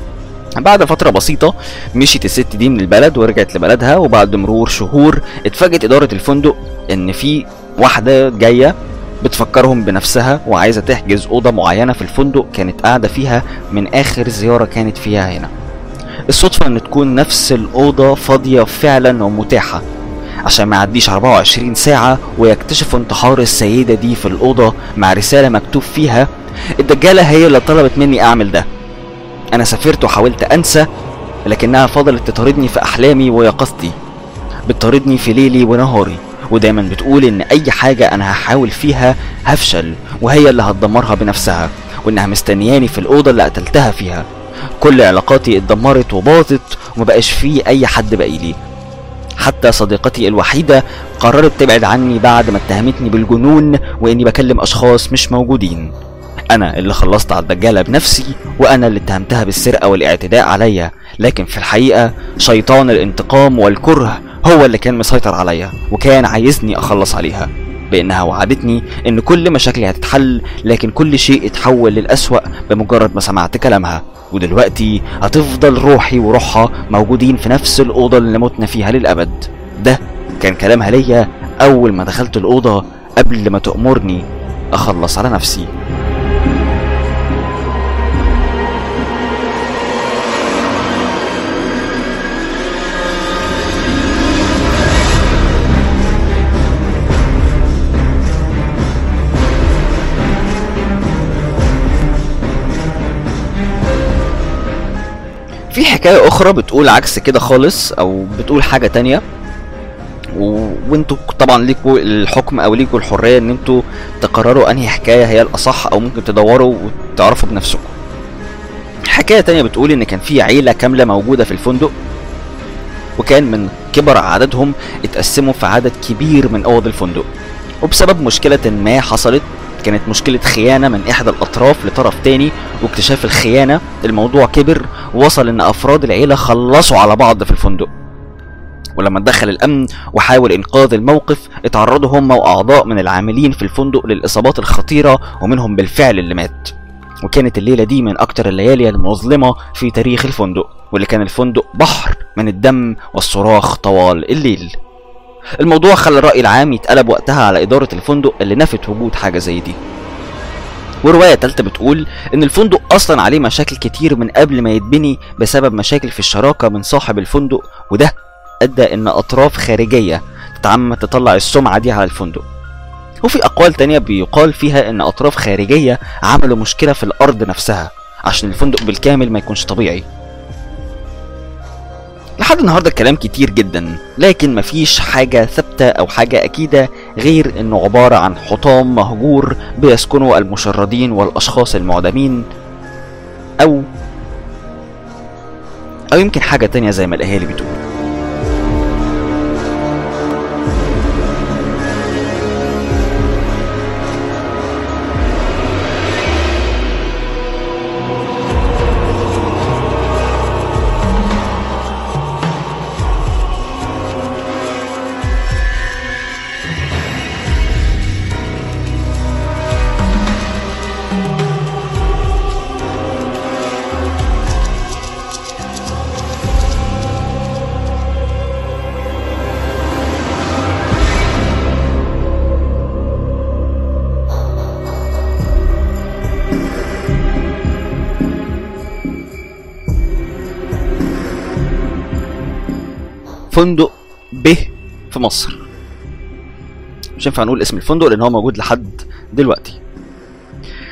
Speaker 1: بعد فترة بسيطة مشيت الست دي من البلد ورجعت لبلدها وبعد مرور شهور اتفاجئت إدارة الفندق إن في واحدة جاية بتفكرهم بنفسها وعايزة تحجز أوضة معينة في الفندق كانت قاعدة فيها من آخر زيارة كانت فيها هنا الصدفة إن تكون نفس الأوضة فاضية فعلا ومتاحة عشان ما يعديش 24 ساعة ويكتشفوا انتحار السيدة دي في الأوضة مع رسالة مكتوب فيها الدجالة هي اللي طلبت مني أعمل ده أنا سافرت وحاولت أنسى لكنها فضلت تطاردني في أحلامي ويقظتي بتطاردني في ليلي ونهاري ودايما بتقول إن أي حاجة أنا هحاول فيها هفشل وهي اللي هتدمرها بنفسها وإنها مستنياني في الأوضة اللي قتلتها فيها كل علاقاتي اتدمرت وباظت ومبقاش فيه أي حد باقي لي حتى صديقتي الوحيدة قررت تبعد عني بعد ما اتهمتني بالجنون وإني بكلم أشخاص مش موجودين أنا اللي خلصت على الدجالة بنفسي وأنا اللي اتهمتها بالسرقة والاعتداء عليا لكن في الحقيقة شيطان الانتقام والكره هو اللي كان مسيطر عليا وكان عايزني أخلص عليها بأنها وعدتني إن كل مشاكلي هتتحل لكن كل شيء اتحول للأسوأ بمجرد ما سمعت كلامها ودلوقتي هتفضل روحي وروحها موجودين في نفس الأوضة اللي متنا فيها للأبد ده كان كلامها ليا أول ما دخلت الأوضة قبل ما تأمرني أخلص على نفسي في حكاية أخرى بتقول عكس كده خالص أو بتقول حاجة تانية و... وانتوا طبعا ليكوا الحكم او ليكوا الحرية ان انتوا تقرروا انهي حكاية هي الاصح او ممكن تدوروا وتعرفوا بنفسكم حكاية تانية بتقول ان كان في عيلة كاملة موجودة في الفندق وكان من كبر عددهم اتقسموا في عدد كبير من اوض الفندق وبسبب مشكلة ما حصلت كانت مشكلة خيانة من إحدى الأطراف لطرف تاني واكتشاف الخيانة الموضوع كبر ووصل إن أفراد العيلة خلصوا على بعض في الفندق ولما اتدخل الأمن وحاول إنقاذ الموقف اتعرضوا هم وأعضاء من العاملين في الفندق للإصابات الخطيرة ومنهم بالفعل اللي مات وكانت الليلة دي من أكتر الليالي المظلمة في تاريخ الفندق واللي كان الفندق بحر من الدم والصراخ طوال الليل الموضوع خلى الرأي العام يتقلب وقتها على إدارة الفندق اللي نفت وجود حاجة زي دي ورواية تالتة بتقول إن الفندق أصلا عليه مشاكل كتير من قبل ما يتبني بسبب مشاكل في الشراكة من صاحب الفندق وده أدى إن أطراف خارجية تتعمد تطلع السمعة دي على الفندق وفي أقوال تانية بيقال فيها إن أطراف خارجية عملوا مشكلة في الأرض نفسها عشان الفندق بالكامل ما يكونش طبيعي لحد النهارده الكلام كتير جدا لكن مفيش حاجة ثابتة أو حاجة أكيدة غير إنه عبارة عن حطام مهجور بيسكنه المشردين والأشخاص المعدمين أو أو يمكن حاجة تانية زي ما الأهالي بتقول فندق ب في مصر مش ينفع نقول اسم الفندق لان هو موجود لحد دلوقتي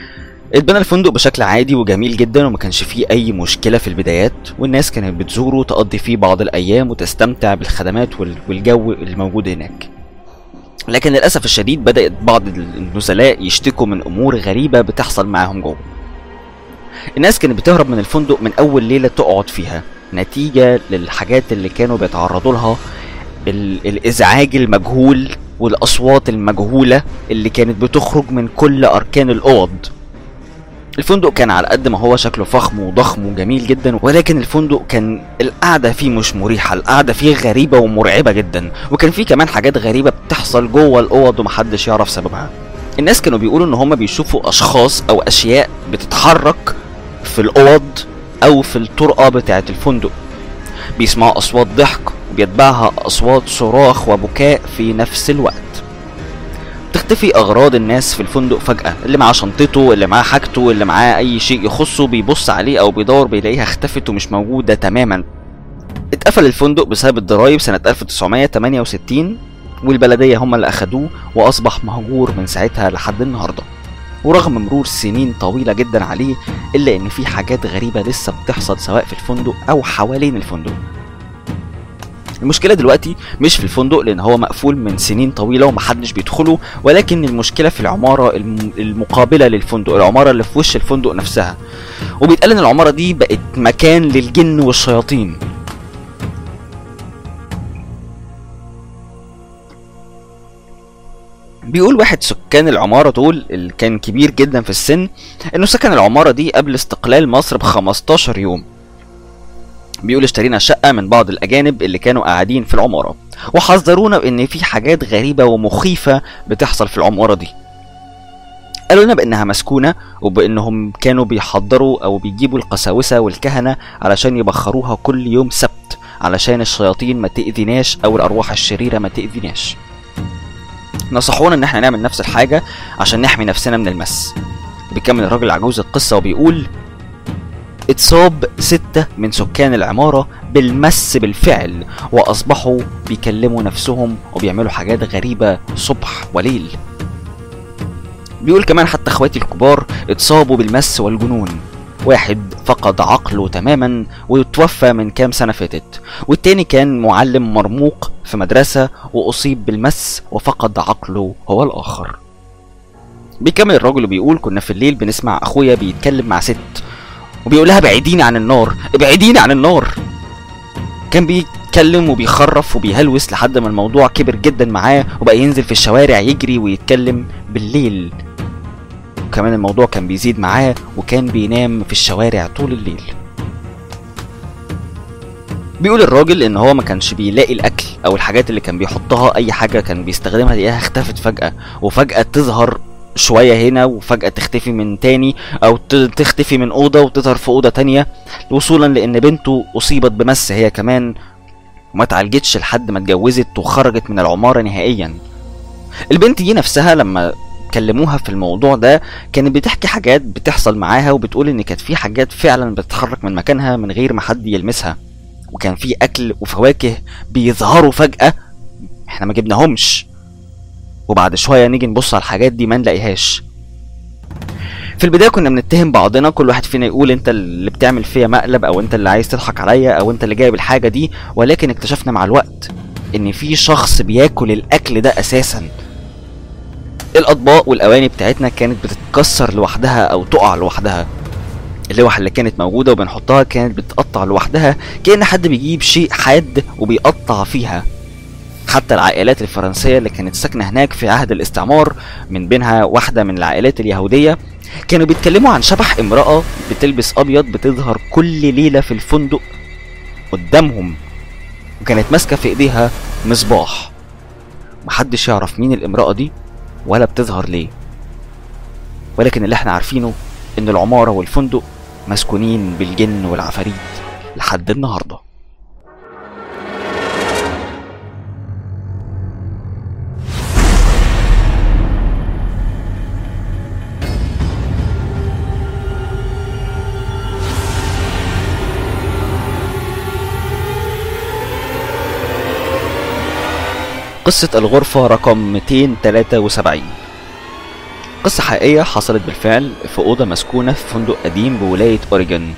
Speaker 1: اتبنى الفندق بشكل عادي وجميل جدا وما كانش فيه اي مشكله في البدايات والناس كانت بتزوره تقضي فيه بعض الايام وتستمتع بالخدمات وال- والجو الموجود هناك لكن للاسف الشديد بدات بعض النزلاء يشتكوا من امور غريبه بتحصل معاهم جوه الناس كانت بتهرب من الفندق من اول ليله تقعد فيها نتيجه للحاجات اللي كانوا بيتعرضوا لها ال- الازعاج المجهول والاصوات المجهوله اللي كانت بتخرج من كل اركان الاوض الفندق كان على قد ما هو شكله فخم وضخم وجميل جدا ولكن الفندق كان القعده فيه مش مريحه القعده فيه غريبه ومرعبه جدا وكان فيه كمان حاجات غريبه بتحصل جوه الاوض ومحدش يعرف سببها الناس كانوا بيقولوا ان هم بيشوفوا اشخاص او اشياء بتتحرك في الاوض او في الطرقه بتاعه الفندق بيسمعوا اصوات ضحك وبيتبعها اصوات صراخ وبكاء في نفس الوقت تختفي اغراض الناس في الفندق فجاه اللي معاه شنطته اللي معاه حاجته اللي معاه اي شيء يخصه بيبص عليه او بيدور بيلاقيها اختفت ومش موجوده تماما اتقفل الفندق بسبب الضرايب سنه 1968 والبلديه هم اللي اخدوه واصبح مهجور من ساعتها لحد النهارده ورغم مرور سنين طويله جدا عليه الا ان في حاجات غريبه لسه بتحصل سواء في الفندق او حوالين الفندق المشكلة دلوقتي مش في الفندق لأن هو مقفول من سنين طويلة ومحدش بيدخله ولكن المشكلة في العمارة الم- المقابلة للفندق العمارة اللي في وش الفندق نفسها وبيتقال إن العمارة دي بقت مكان للجن والشياطين بيقول واحد سكان العمارة دول اللي كان كبير جدا في السن انه سكن العمارة دي قبل استقلال مصر ب 15 يوم بيقول اشترينا شقة من بعض الأجانب اللي كانوا قاعدين في العمارة وحذرونا بإن في حاجات غريبة ومخيفة بتحصل في العمارة دي قالوا لنا بإنها مسكونة وبإنهم كانوا بيحضروا أو بيجيبوا القساوسة والكهنة علشان يبخروها كل يوم سبت علشان الشياطين ما تأذيناش أو الأرواح الشريرة ما تأذيناش نصحونا إن احنا نعمل نفس الحاجة عشان نحمي نفسنا من المس بيكمل الراجل العجوز القصة وبيقول اتصاب ستة من سكان العمارة بالمس بالفعل وأصبحوا بيكلموا نفسهم وبيعملوا حاجات غريبة صبح وليل بيقول كمان حتى اخواتي الكبار اتصابوا بالمس والجنون واحد فقد عقله تماما وتوفى من كام سنة فاتت والتاني كان معلم مرموق في مدرسة وأصيب بالمس وفقد عقله هو الآخر بيكمل الراجل وبيقول كنا في الليل بنسمع أخويا بيتكلم مع ست وبيقول لها ابعديني عن النار ابعديني عن النار كان بيتكلم وبيخرف وبيهلوس لحد ما الموضوع كبر جدا معاه وبقى ينزل في الشوارع يجري ويتكلم بالليل وكمان الموضوع كان بيزيد معاه وكان بينام في الشوارع طول الليل بيقول الراجل ان هو ما كانش بيلاقي الاكل او الحاجات اللي كان بيحطها اي حاجه كان بيستخدمها تلاقيها اختفت فجاه وفجاه تظهر شويه هنا وفجاه تختفي من تاني او ت- تختفي من اوضه وتظهر في اوضه تانية وصولا لان بنته اصيبت بمس هي كمان وما اتعالجتش لحد ما اتجوزت وخرجت من العماره نهائيا البنت دي نفسها لما كلموها في الموضوع ده كانت بتحكي حاجات بتحصل معاها وبتقول ان كانت في حاجات فعلا بتتحرك من مكانها من غير ما حد يلمسها وكان في اكل وفواكه بيظهروا فجأة احنا ما جبناهمش وبعد شوية نيجي نبص على الحاجات دي ما نلاقيهاش في البداية كنا بنتهم بعضنا كل واحد فينا يقول انت اللي بتعمل فيا مقلب او انت اللي عايز تضحك عليا او انت اللي جايب الحاجة دي ولكن اكتشفنا مع الوقت ان في شخص بياكل الاكل ده اساسا الاطباق والاواني بتاعتنا كانت بتتكسر لوحدها او تقع لوحدها اللوح اللي كانت موجوده وبنحطها كانت بتتقطع لوحدها كان حد بيجيب شيء حاد وبيقطع فيها حتى العائلات الفرنسيه اللي كانت ساكنه هناك في عهد الاستعمار من بينها واحده من العائلات اليهوديه كانوا بيتكلموا عن شبح امراه بتلبس ابيض بتظهر كل ليله في الفندق قدامهم وكانت ماسكه في ايديها مصباح محدش يعرف مين الامراه دي ولا بتظهر ليه ولكن اللي احنا عارفينه ان العماره والفندق مسكونين بالجن والعفاريت لحد النهارده قصة الغرفة رقم 273 قصة حقيقية حصلت بالفعل في أوضة مسكونة في فندق قديم بولاية أوريجون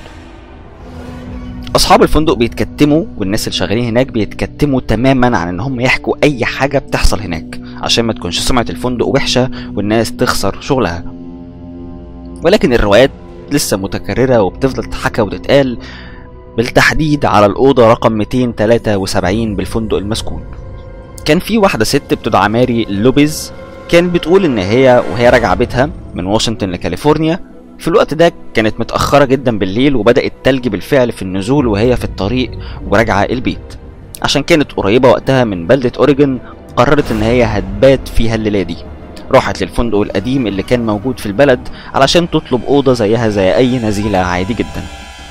Speaker 1: أصحاب الفندق بيتكتموا والناس اللي شغالين هناك بيتكتموا تماما عن إن هم يحكوا أي حاجة بتحصل هناك عشان ما تكونش سمعة الفندق وحشة والناس تخسر شغلها ولكن الروايات لسه متكررة وبتفضل تتحكى وتتقال بالتحديد على الأوضة رقم 273 بالفندق المسكون كان في واحدة ست بتدعى ماري لوبيز كانت بتقول إن هي وهي راجعة بيتها من واشنطن لكاليفورنيا في الوقت ده كانت متأخرة جدا بالليل وبدأ التلج بالفعل في النزول وهي في الطريق وراجعة البيت عشان كانت قريبة وقتها من بلدة أوريجون قررت إن هي هتبات فيها الليلة دي راحت للفندق القديم اللي كان موجود في البلد علشان تطلب أوضة زيها زي أي نزيلة عادي جدا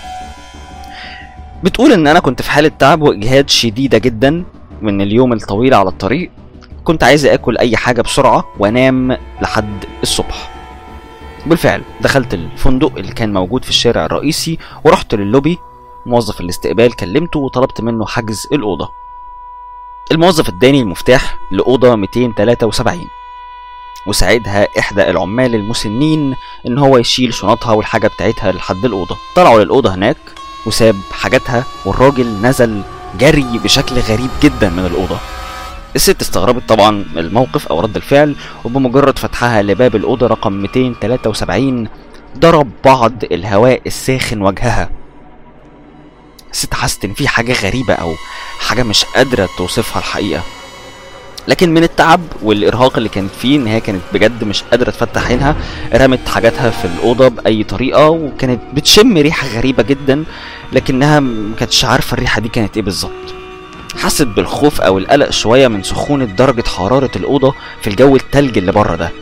Speaker 1: بتقول إن أنا كنت في حالة تعب وإجهاد شديدة جدا من اليوم الطويل على الطريق كنت عايز آكل أي حاجة بسرعة وأنام لحد الصبح بالفعل دخلت الفندق اللي كان موجود في الشارع الرئيسي ورحت للوبي موظف الاستقبال كلمته وطلبت منه حجز الأوضة الموظف اداني المفتاح لأوضة 273 وساعدها إحدى العمال المسنين إن هو يشيل شنطها والحاجة بتاعتها لحد الأوضة طلعوا للأوضة هناك وساب حاجاتها والراجل نزل جري بشكل غريب جدا من الأوضة الست استغربت طبعا الموقف او رد الفعل وبمجرد فتحها لباب الاوضه رقم 273 ضرب بعض الهواء الساخن وجهها الست حست ان في حاجه غريبه او حاجه مش قادره توصفها الحقيقه لكن من التعب والارهاق اللي كانت فيه ان هي كانت بجد مش قادره تفتح عينها رمت حاجاتها في الاوضه باي طريقه وكانت بتشم ريحه غريبه جدا لكنها ما كانتش عارفه الريحه دي كانت ايه بالظبط حست بالخوف او القلق شويه من سخونه درجه حراره الاوضه في الجو التلج اللي بره ده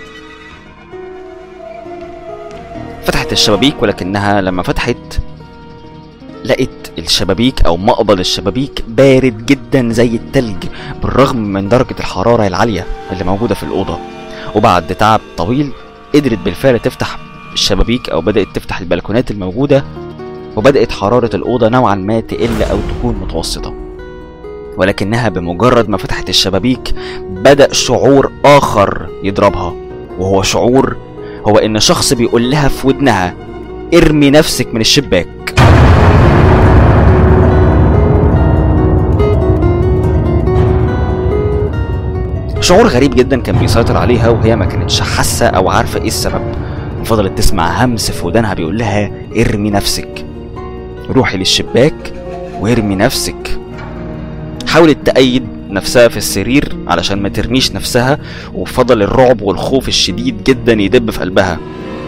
Speaker 1: فتحت الشبابيك ولكنها لما فتحت لقيت الشبابيك او مقبض الشبابيك بارد جدا زي التلج بالرغم من درجة الحرارة العالية اللي موجودة في الأوضة وبعد تعب طويل قدرت بالفعل تفتح الشبابيك او بدأت تفتح البلكونات الموجودة وبدأت حرارة الأوضة نوعا ما تقل أو تكون متوسطة ولكنها بمجرد ما فتحت الشبابيك بدأ شعور آخر يضربها وهو شعور هو إن شخص بيقول لها في ودنها ارمي نفسك من الشباك شعور غريب جدا كان بيسيطر عليها وهي ما كانتش حاسة أو عارفة إيه السبب وفضلت تسمع همس في ودانها بيقول لها ارمي نفسك روحي للشباك وارمي نفسك حاولت تأيد نفسها في السرير علشان ما ترميش نفسها وفضل الرعب والخوف الشديد جدا يدب في قلبها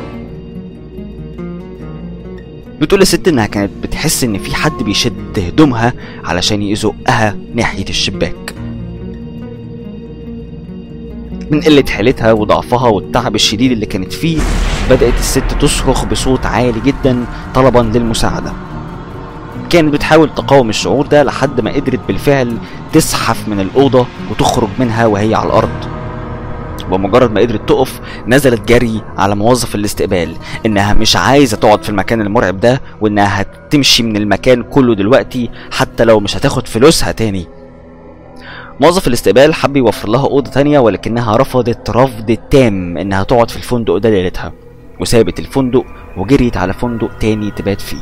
Speaker 1: بتقول الست انها كانت بتحس ان في حد بيشد هدومها علشان يزقها ناحية الشباك من قلة حيلتها وضعفها والتعب الشديد اللي كانت فيه بدأت الست تصرخ بصوت عالي جدا طلبا للمساعدة كانت بتحاول تقاوم الشعور ده لحد ما قدرت بالفعل تزحف من الأوضة وتخرج منها وهي على الأرض بمجرد ما قدرت تقف نزلت جري على موظف الاستقبال انها مش عايزه تقعد في المكان المرعب ده وانها هتمشي من المكان كله دلوقتي حتى لو مش هتاخد فلوسها تاني موظف الاستقبال حب يوفر لها اوضه تانية ولكنها رفضت رفض تام انها تقعد في الفندق ده ليلتها وسابت الفندق وجريت على فندق تاني تبات فيه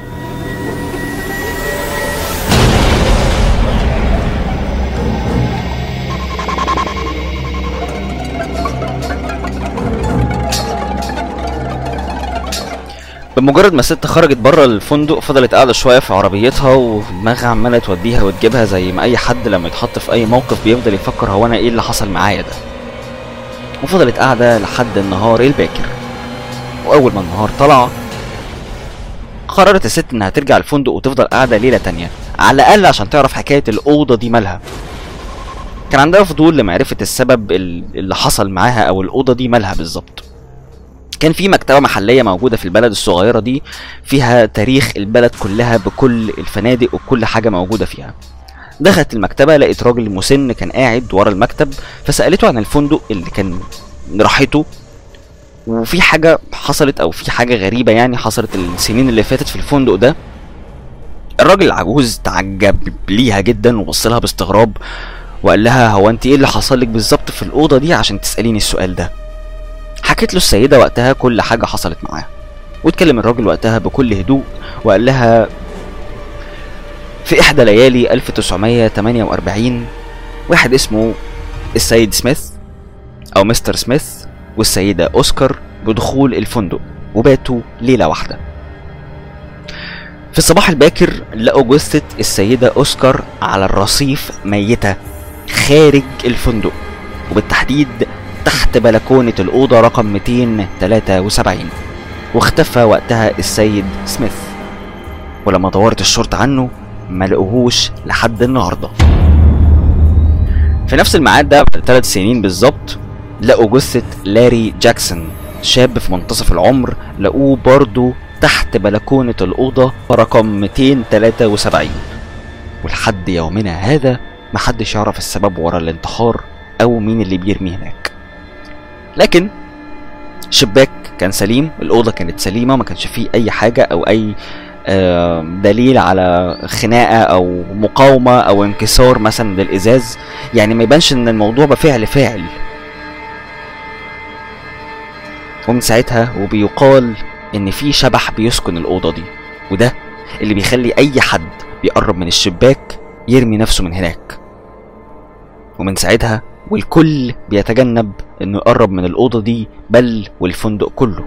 Speaker 1: بمجرد ما الست خرجت بره الفندق فضلت قاعده شويه في عربيتها ودماغها عماله توديها وتجيبها زي ما اي حد لما يتحط في اي موقف بيفضل يفكر هو انا ايه اللي حصل معايا ده وفضلت قاعده لحد النهار الباكر واول ما النهار طلع قررت الست انها ترجع الفندق وتفضل قاعده ليله تانية على الاقل عشان تعرف حكايه الاوضه دي مالها كان عندها فضول لمعرفه السبب اللي حصل معاها او الاوضه دي مالها بالظبط كان في مكتبة محلية موجودة في البلد الصغيرة دي فيها تاريخ البلد كلها بكل الفنادق وكل حاجة موجودة فيها دخلت المكتبة لقيت راجل مسن كان قاعد ورا المكتب فسألته عن الفندق اللي كان راحته وفي حاجة حصلت أو في حاجة غريبة يعني حصلت السنين اللي فاتت في الفندق ده الراجل العجوز تعجب ليها جدا وبص لها باستغراب وقال لها هو انت ايه اللي حصل لك بالظبط في الأوضة دي عشان تسأليني السؤال ده حكت له السيدة وقتها كل حاجة حصلت معاه واتكلم الراجل وقتها بكل هدوء وقال لها في إحدى ليالي 1948 واحد اسمه السيد سميث أو مستر سميث والسيدة أوسكار بدخول الفندق وباتوا ليلة واحدة في الصباح الباكر لقوا جثة السيدة أوسكار على الرصيف ميتة خارج الفندق وبالتحديد تحت بلكونة الأوضة رقم 273 واختفى وقتها السيد سميث ولما دورت الشرطة عنه ما لقوهوش لحد النهاردة في نفس الميعاد ده بعد ثلاث سنين بالظبط لقوا جثة لاري جاكسون شاب في منتصف العمر لقوه برضه تحت بلكونة الأوضة رقم 273 ولحد يومنا هذا محدش يعرف السبب ورا الانتحار أو مين اللي بيرمي هناك لكن شباك كان سليم الأوضة كانت سليمة ما كانش فيه أي حاجة أو أي دليل على خناقة أو مقاومة أو انكسار مثلا للإزاز يعني ما يبانش إن الموضوع بفعل فاعل ومن ساعتها وبيقال ان في شبح بيسكن الاوضه دي وده اللي بيخلي اي حد بيقرب من الشباك يرمي نفسه من هناك ومن ساعتها والكل بيتجنب انه يقرب من الاوضه دي بل والفندق كله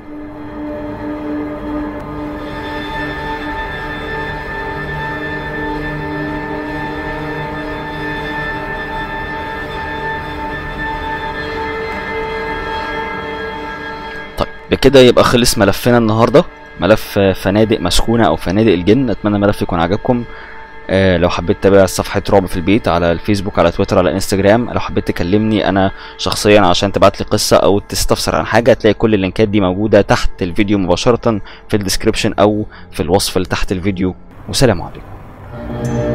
Speaker 1: بكده يبقى خلص ملفنا النهارده ملف فنادق مسكونه او فنادق الجن اتمنى الملف يكون عجبكم آه لو حبيت تتابع صفحة رعب في البيت على الفيسبوك على تويتر على انستجرام لو حبيت تكلمني انا شخصيا عشان تبعت لي قصة او تستفسر عن حاجة هتلاقي كل اللينكات دي موجودة تحت الفيديو مباشرة في الديسكريبشن او في الوصف اللي تحت الفيديو وسلام عليكم